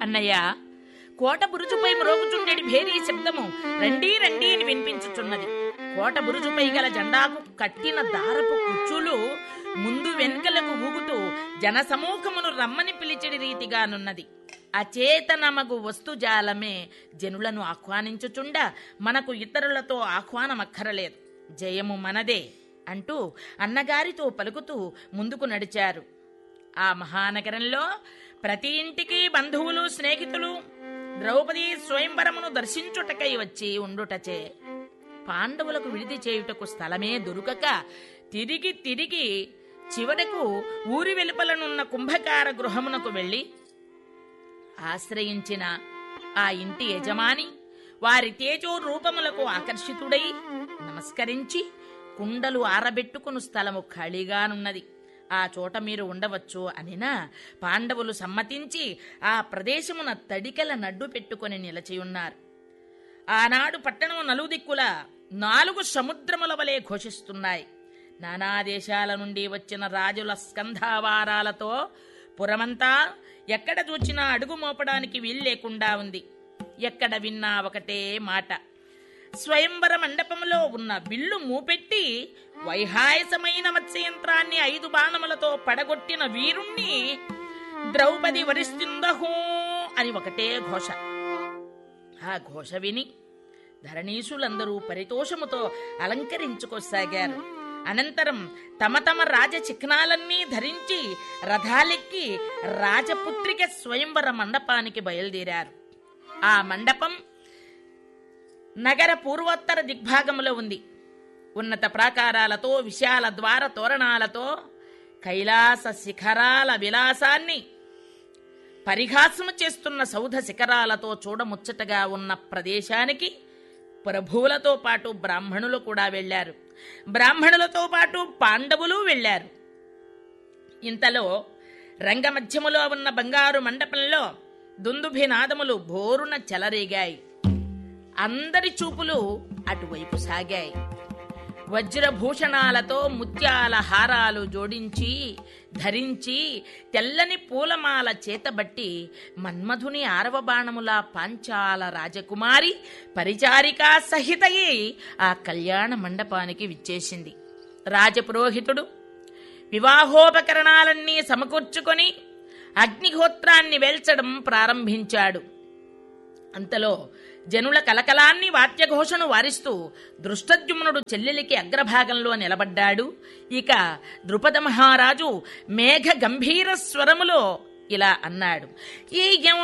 అన్నయ్య కోట బురుజుపై మ్రోగుచుండెడి భేరీ శబ్దము రండి రండి అని వినిపించుచున్నది కోట బురుజుపై గల జెండాకు కట్టిన దారపు కుచ్చులు ముందు వెనుకలకు ఊగుతూ జనసమూహమును రమ్మని పిలిచెడి రీతిగానున్నది అచేతనమగు వస్తుజాలమే జనులను ఆహ్వానించుచుండ మనకు ఇతరులతో ఆహ్వానమక్కరలేదు జయము మనదే అంటూ అన్నగారితో పలుకుతూ ముందుకు నడిచారు ఆ మహానగరంలో ప్రతి ఇంటికి బంధువులు స్నేహితులు ద్రౌపది స్వయంవరమును దర్శించుటకై వచ్చి ఉండుటచే పాండవులకు విడిది చేయుటకు స్థలమే దొరుకక తిరిగి తిరిగి చివరకు ఊరి వెలుపలనున్న కుంభకార గృహమునకు వెళ్ళి ఆశ్రయించిన ఆ ఇంటి యజమాని వారి తేజో రూపములకు ఆకర్షితుడై నమస్కరించి కుండలు ఆరబెట్టుకుని స్థలము ఖాళీగానున్నది ఆ చోట మీరు ఉండవచ్చు అనినా పాండవులు సమ్మతించి ఆ ప్రదేశమున తడికల నడ్డు పెట్టుకొని నిలచియున్నారు ఆనాడు పట్టణం నలుదిక్కుల నాలుగు సముద్రముల వలె ఘోషిస్తున్నాయి నానా దేశాల నుండి వచ్చిన రాజుల స్కంధావారాలతో పురమంతా ఎక్కడ చూచినా అడుగు మోపడానికి వీలు లేకుండా ఉంది ఎక్కడ విన్నా ఒకటే మాట స్వయంవర మండపంలో ఉన్న విల్లు మూపెట్టి వైహాయసమైన మత్స్యయంత్రాన్ని ఐదు బాణములతో పడగొట్టిన వీరుణ్ణి ద్రౌపది వరిస్తుందహూ అని ఒకటే ఘోష ఆ ఘోష విని ధరణీసులందరూ పరితోషముతో అలంకరించుకోసాగారు అనంతరం తమ తమ రాజ చిహ్నాలన్నీ ధరించి రథాలెక్కి రాజపుత్రిక స్వయంవర మండపానికి బయలుదేరారు ఆ మండపం నగర పూర్వోత్తర దిగ్భాగములో ఉంది ఉన్నత ప్రాకారాలతో విశాల ద్వార తోరణాలతో కైలాస శిఖరాల విలాసాన్ని పరిహాసము చేస్తున్న సౌధ శిఖరాలతో చూడముచ్చటగా ఉన్న ప్రదేశానికి ప్రభువులతో పాటు బ్రాహ్మణులు కూడా వెళ్ళారు బ్రాహ్మణులతో పాటు పాండవులు వెళ్ళారు ఇంతలో రంగమధ్యములో ఉన్న బంగారు మండపంలో దుందుభినాదములు బోరున చెలరేగాయి అందరి చూపులు అటువైపు సాగాయి వజ్రభూషణాలతో ముత్యాల హారాలు జోడించి ధరించి తెల్లని పూలమాల చేతబట్టి మన్మధుని ఆరవ బాణముల పాంచాల రాజకుమారి పరిచారికా సహితయే ఆ కళ్యాణ మండపానికి విచ్చేసింది రాజపురోహితుడు వివాహోపకరణాలన్నీ సమకూర్చుకొని అగ్నిహోత్రాన్ని వేల్చడం ప్రారంభించాడు అంతలో జనుల కలకలాన్ని వాద్యఘోషను వారిస్తూ దృష్టద్యుమ్నుడు చెల్లెలికి అగ్రభాగంలో నిలబడ్డాడు ఇక ద్రుపద మహారాజు మేఘ గంభీర స్వరములో ఇలా అన్నాడు ఈ